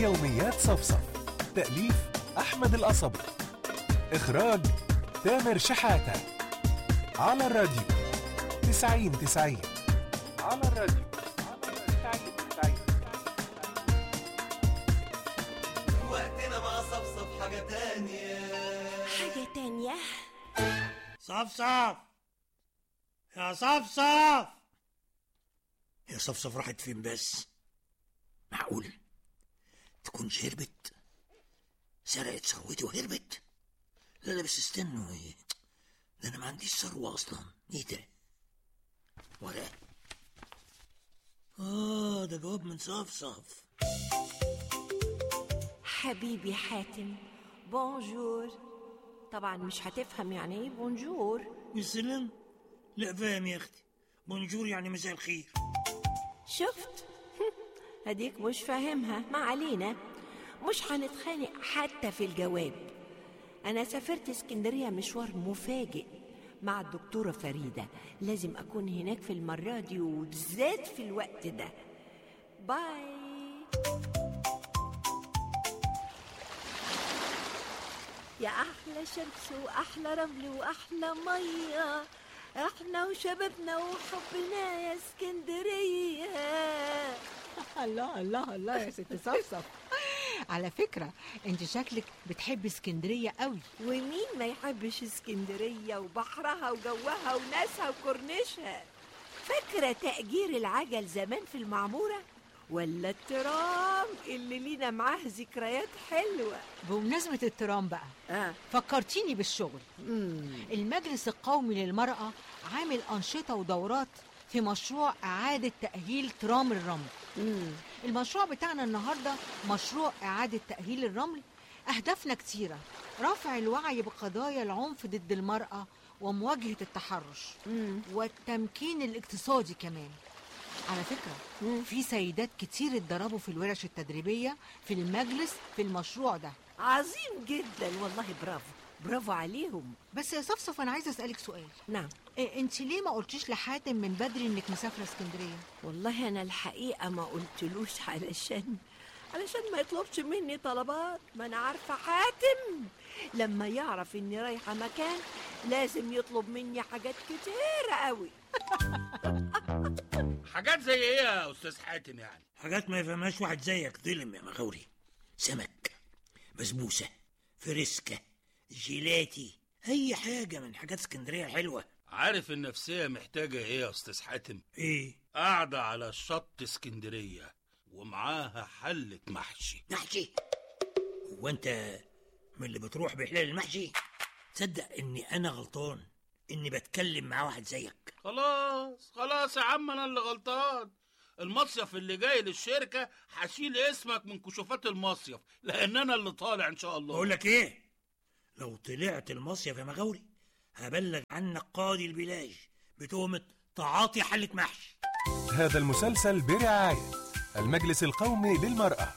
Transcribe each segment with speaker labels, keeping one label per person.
Speaker 1: يوميات صفصف تأليف أحمد القصبي إخراج تامر شحاتة على الراديو تسعين تسعين على الراديو تسعين تسعين
Speaker 2: وقتنا مع صفصف حاجة تانية
Speaker 3: حاجة تانية
Speaker 4: صفصف يا صفصف يا صفصف راحت فين بس معقول تكون هربت سرقت ثروتي وهربت لا لا بس استنوا ايه ده انا ما عنديش ثروه اصلا ايه ده ولا اه ده جواب من صفصف
Speaker 3: حبيبي حاتم بونجور طبعا مش هتفهم يعني ايه بونجور
Speaker 4: يا سلام لا فاهم يا اختي بونجور يعني مساء الخير
Speaker 3: شفت هديك مش فاهمها ما علينا مش هنتخانق حتى في الجواب انا سافرت اسكندريه مشوار مفاجئ مع الدكتورة فريدة لازم أكون هناك في المرة دي وبالذات في الوقت ده باي يا أحلى شمس وأحلى رمل وأحلى مية احنا وشبابنا وحبنا يا اسكندرية
Speaker 5: الله الله الله يا ست صفصف على فكرة انت شكلك بتحبي اسكندرية قوي
Speaker 3: ومين ما يحبش اسكندرية وبحرها وجوها وناسها وكورنيشها فاكرة تأجير العجل زمان في المعمورة ولا الترام اللي لينا معاه ذكريات حلوة
Speaker 5: بمناسبة الترام بقى
Speaker 3: آه.
Speaker 5: فكرتيني بالشغل المجلس القومي للمرأة عامل أنشطة ودورات في مشروع إعادة تأهيل ترام الرمل
Speaker 3: مم.
Speaker 5: المشروع بتاعنا النهاردة مشروع إعادة تأهيل الرمل أهدافنا كتيرة رفع الوعي بقضايا العنف ضد المرأة ومواجهة التحرش
Speaker 3: مم.
Speaker 5: والتمكين الاقتصادي كمان على فكرة في سيدات كتير اتدربوا في الورش التدريبية في المجلس في المشروع ده
Speaker 3: عظيم جدا والله برافو برافو عليهم
Speaker 5: بس يا صفصف أنا عايزة أسألك سؤال
Speaker 3: نعم
Speaker 5: إيه انت ليه ما قلتيش لحاتم من بدري انك مسافره اسكندريه
Speaker 3: والله أنا الحقيقة ما قلتلوش علشان علشان ما يطلبش مني طلبات ما أنا عارفة حاتم لما يعرف إني رايحة مكان لازم يطلب مني حاجات كتيرة قوي
Speaker 6: حاجات زي ايه يا استاذ حاتم يعني
Speaker 4: حاجات ما يفهمهاش واحد زيك ظلم يا مغاوري سمك بسبوسة فريسكا جيلاتي أي حاجة من حاجات اسكندرية حلوة
Speaker 6: عارف النفسيه محتاجه ايه يا استاذ حاتم
Speaker 4: إيه
Speaker 6: قاعده على شط اسكندريه ومعاها حله محشي
Speaker 4: محشي هو أنت من اللي بتروح بحلال المحشي تصدق إني أنا غلطان إني بتكلم مع واحد زيك
Speaker 6: خلاص خلاص يا عم انا اللي غلطان المصيف اللي جاي للشركه هشيل اسمك من كشوفات المصيف لان انا اللي طالع ان شاء الله
Speaker 4: بقول لك إيه لو طلعت المصيف يا مغاوري هبلغ عنك قاضي البلاج بتهمة تعاطي حلة محشي
Speaker 1: هذا المسلسل برعاية المجلس القومي للمرأة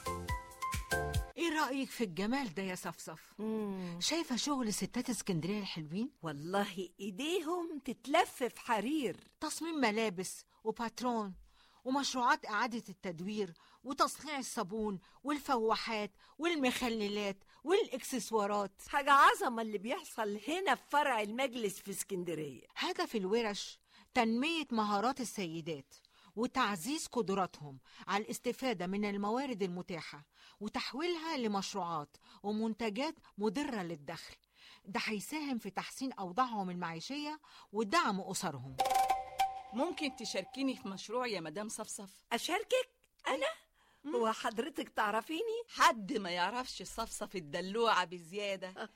Speaker 5: ايه رايك في الجمال ده يا صفصف
Speaker 3: مم.
Speaker 5: شايفه شغل ستات اسكندريه الحلوين
Speaker 3: والله إيديهم تتلف في حرير
Speaker 5: تصميم ملابس وباترون ومشروعات إعادة التدوير وتصنيع الصابون والفواحات والمخللات والإكسسوارات
Speaker 3: حاجة عظمة اللي بيحصل هنا في فرع المجلس في اسكندرية
Speaker 5: هدف الورش تنمية مهارات السيدات وتعزيز قدراتهم على الاستفادة من الموارد المتاحة وتحويلها لمشروعات ومنتجات مدرة للدخل ده هيساهم في تحسين أوضاعهم المعيشية ودعم أسرهم
Speaker 7: ممكن تشاركيني في مشروع يا مدام صفصف
Speaker 3: أشاركك أنا؟ هو حضرتك تعرفيني؟
Speaker 7: حد ما يعرفش صفصف الدلوعة بزيادة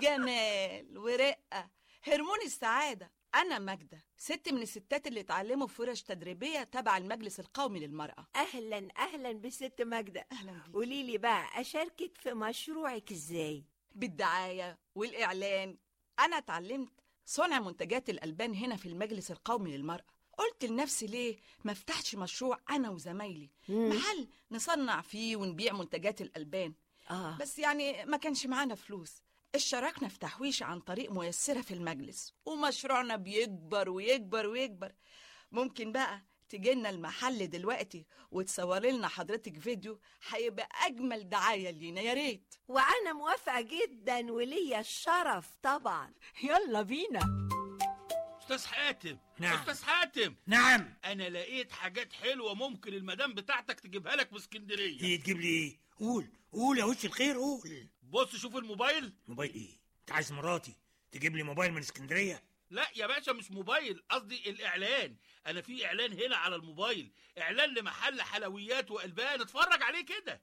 Speaker 7: جمال ورقة هرمون السعادة أنا ماجدة ست من الستات اللي اتعلموا في ورش تدريبية تبع المجلس القومي للمرأة
Speaker 3: أهلا أهلا بست ماجدة
Speaker 7: أهلا بيك
Speaker 3: قولي لي بقى أشاركك في مشروعك إزاي؟
Speaker 7: بالدعاية والإعلان أنا اتعلمت صنع منتجات الألبان هنا في المجلس القومي للمرأة قلت لنفسي ليه ما افتحش مشروع أنا وزمايلي محل نصنع فيه ونبيع منتجات الألبان
Speaker 3: آه
Speaker 7: بس يعني ما كانش معانا فلوس اشتركنا في تحويش عن طريق ميسرة في المجلس ومشروعنا بيكبر ويكبر ويكبر ممكن بقى تجينا المحل دلوقتي وتصوري لنا حضرتك فيديو هيبقى اجمل دعايه لينا يا ريت
Speaker 3: وأنا موافقة جدا وليا الشرف طبعا
Speaker 5: يلا بينا
Speaker 6: استاذ حاتم
Speaker 4: نعم.
Speaker 6: استاذ حاتم
Speaker 4: نعم
Speaker 6: انا لقيت حاجات حلوه ممكن المدام بتاعتك تجيبها لك من اسكندريه
Speaker 4: ايه تجيب لي ايه قول قول يا وش الخير قول
Speaker 6: بص شوف الموبايل
Speaker 4: موبايل ايه انت عايز مراتي تجيب لي موبايل من اسكندريه
Speaker 6: لا يا باشا مش موبايل قصدي الاعلان انا في اعلان هنا على الموبايل اعلان لمحل حلويات والبان اتفرج عليه كده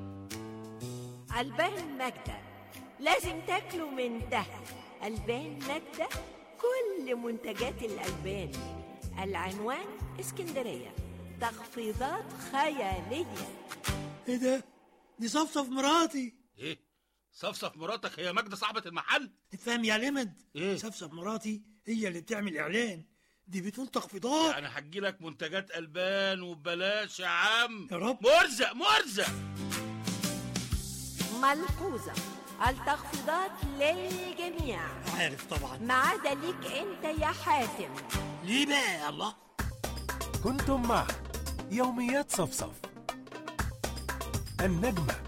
Speaker 3: ألبان ماجدة لازم تاكلوا من ده ألبان ماجدة كل منتجات الألبان العنوان اسكندرية تخفيضات خيالية
Speaker 4: ايه ده دي صفصف مراتي
Speaker 6: ايه صفصف مراتك هي ماجدة صاحبة المحل
Speaker 4: تفهم يا لمد
Speaker 6: إيه؟
Speaker 4: صفصف مراتي هي اللي بتعمل اعلان دي بتقول تخفيضات
Speaker 6: يعني هجي لك منتجات البان وببلاش يا عم
Speaker 4: يا رب.
Speaker 6: مرزق مرزق
Speaker 3: ملحوظة التخفيضات للجميع
Speaker 4: عارف طبعا
Speaker 3: ما عدا ليك انت يا حاتم
Speaker 4: ليه بقى يا الله
Speaker 1: كنتم مع يوميات صفصف النجمة